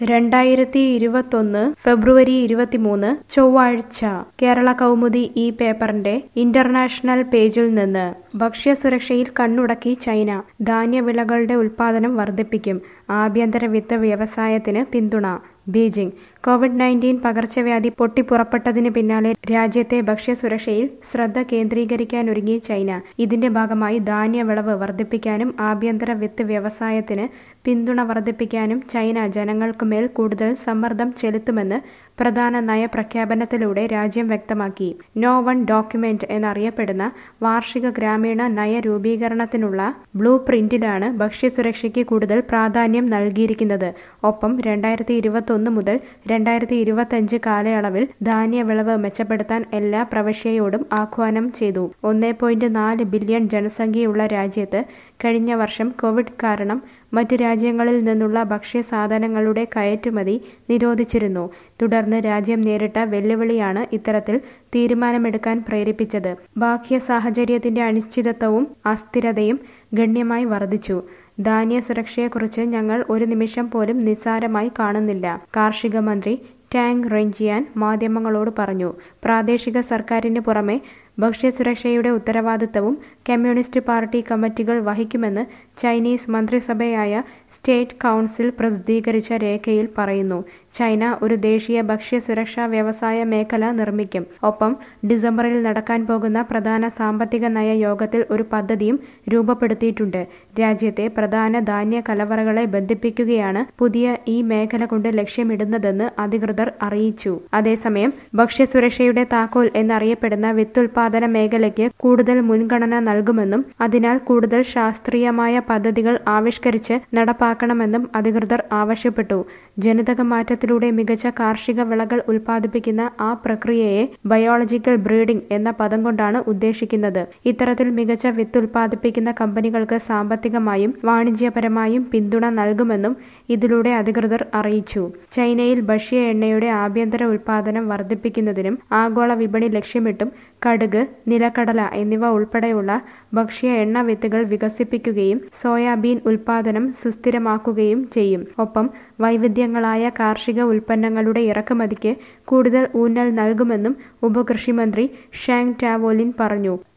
രണ്ടായിരത്തി ഇരുപത്തൊന്ന് ഫെബ്രുവരി ഇരുപത്തിമൂന്ന് ചൊവ്വാഴ്ച കേരള കൗമുദി ഈ പേപ്പറിന്റെ ഇന്റർനാഷണൽ പേജിൽ നിന്ന് ഭക്ഷ്യസുരക്ഷയിൽ കണ്ണുടക്കി ചൈന ധാന്യവിളകളുടെ ഉൽപ്പാദനം വർദ്ധിപ്പിക്കും ആഭ്യന്തര വിത്ത് വ്യവസായത്തിന് പിന്തുണ ബീജിംഗ് കോവിഡ് നയൻറ്റീൻ പകർച്ചവ്യാധി പൊട്ടിപ്പുറപ്പെട്ടതിന് പിന്നാലെ രാജ്യത്തെ ഭക്ഷ്യസുരക്ഷയിൽ ശ്രദ്ധ കേന്ദ്രീകരിക്കാനൊരുങ്ങി ചൈന ഇതിന്റെ ഭാഗമായി ധാന്യവിളവ് വർദ്ധിപ്പിക്കാനും ആഭ്യന്തര വിത്ത് വ്യവസായത്തിന് പിന്തുണ വർദ്ധിപ്പിക്കാനും ചൈന ജനങ്ങൾക്കുമേൽ കൂടുതൽ സമ്മർദ്ദം ചെലുത്തുമെന്ന് പ്രധാന നയപ്രഖ്യാപനത്തിലൂടെ രാജ്യം വ്യക്തമാക്കി നോ വൺ ഡോക്യുമെന്റ് എന്നറിയപ്പെടുന്ന വാർഷിക ഗ്രാമീണ നയ രൂപീകരണത്തിനുള്ള ബ്ലൂ പ്രിന്റിലാണ് ഭക്ഷ്യസുരക്ഷയ്ക്ക് കൂടുതൽ പ്രാധാന്യം നൽകിയിരിക്കുന്നത് ഒപ്പം രണ്ടായിരത്തി ഇരുപത്തൊന്ന് മുതൽ രണ്ടായിരത്തി ഇരുപത്തഞ്ച് കാലയളവിൽ ധാന്യവിളവ് മെച്ചപ്പെടുത്താൻ എല്ലാ പ്രവശ്യയോടും ആഹ്വാനം ചെയ്തു ഒന്നേ പോയിന്റ് നാല് ബില്യൺ ജനസംഖ്യയുള്ള രാജ്യത്ത് കഴിഞ്ഞ വർഷം കോവിഡ് കാരണം മറ്റ് രാജ്യങ്ങളിൽ നിന്നുള്ള ഭക്ഷ്യസാധനങ്ങളുടെ കയറ്റുമതി നിരോധിച്ചിരുന്നു തുടർന്ന് രാജ്യം നേരിട്ട വെല്ലുവിളിയാണ് ഇത്തരത്തിൽ തീരുമാനമെടുക്കാൻ പ്രേരിപ്പിച്ചത് ബാഹ്യ സാഹചര്യത്തിന്റെ അനിശ്ചിതത്വവും അസ്ഥിരതയും ഗണ്യമായി വർദ്ധിച്ചു ധാന്യ സുരക്ഷയെക്കുറിച്ച് ഞങ്ങൾ ഒരു നിമിഷം പോലും നിസ്സാരമായി കാണുന്നില്ല കാർഷിക മന്ത്രി ടാങ് റെഞ്ചിയാൻ മാധ്യമങ്ങളോട് പറഞ്ഞു പ്രാദേശിക സർക്കാരിന് പുറമെ ഭക്ഷ്യസുരക്ഷയുടെ ഉത്തരവാദിത്തവും കമ്മ്യൂണിസ്റ്റ് പാർട്ടി കമ്മിറ്റികൾ വഹിക്കുമെന്ന് ചൈനീസ് മന്ത്രിസഭയായ സ്റ്റേറ്റ് കൗൺസിൽ പ്രസിദ്ധീകരിച്ച രേഖയിൽ പറയുന്നു ചൈന ഒരു ദേശീയ ഭക്ഷ്യസുരക്ഷാ വ്യവസായ മേഖല നിർമ്മിക്കും ഒപ്പം ഡിസംബറിൽ നടക്കാൻ പോകുന്ന പ്രധാന സാമ്പത്തിക നയ യോഗത്തിൽ ഒരു പദ്ധതിയും രൂപപ്പെടുത്തിയിട്ടുണ്ട് രാജ്യത്തെ പ്രധാന ധാന്യ കലവറകളെ ബന്ധിപ്പിക്കുകയാണ് പുതിയ ഈ മേഖല കൊണ്ട് ലക്ഷ്യമിടുന്നതെന്ന് അധികൃതർ അറിയിച്ചു അതേസമയം ഭക്ഷ്യസുരക്ഷയുടെ താക്കോൽ എന്നറിയപ്പെടുന്ന വിത്തുൽപാദന മേഖലയ്ക്ക് കൂടുതൽ മുൻഗണന നൽകുമെന്നും അതിനാൽ കൂടുതൽ ശാസ്ത്രീയമായ പദ്ധതികൾ ആവിഷ്കരിച്ച് നടപ്പാക്കണമെന്നും അധികൃതർ ആവശ്യപ്പെട്ടു ജനിതക മാറ്റത്തിലൂടെ മികച്ച കാർഷിക വിളകൾ ഉൽപ്പാദിപ്പിക്കുന്ന ആ പ്രക്രിയയെ ബയോളജിക്കൽ ബ്രീഡിംഗ് എന്ന പദം കൊണ്ടാണ് ഉദ്ദേശിക്കുന്നത് ഇത്തരത്തിൽ മികച്ച വിത്ത് ഉൽപ്പാദിപ്പിക്കുന്ന കമ്പനികൾക്ക് സാമ്പത്തികമായും വാണിജ്യപരമായും പിന്തുണ നൽകുമെന്നും ഇതിലൂടെ അധികൃതർ അറിയിച്ചു ചൈനയിൽ ഭക്ഷ്യ എണ്ണയുടെ ആഭ്യന്തര ഉൽപ്പാദനം വർദ്ധിപ്പിക്കുന്നതിനും ആഗോള വിപണി ലക്ഷ്യമിട്ടും കടുക് നിലക്കടല എന്നിവ ഉൾപ്പെടെയുള്ള ഭക്ഷ്യ എണ്ണ വിത്തുകൾ വികസിപ്പിക്കുകയും സോയാബീൻ ഉൽപ്പാദനം സുസ്ഥിരമാക്കുകയും ചെയ്യും ഒപ്പം വൈവിധ്യങ്ങളായ കാർഷിക ഉൽപ്പന്നങ്ങളുടെ ഇറക്കുമതിക്ക് കൂടുതൽ ഊന്നൽ നൽകുമെന്നും ഉപകൃഷിമന്ത്രി ഷാങ് ടാവോലിൻ പറഞ്ഞു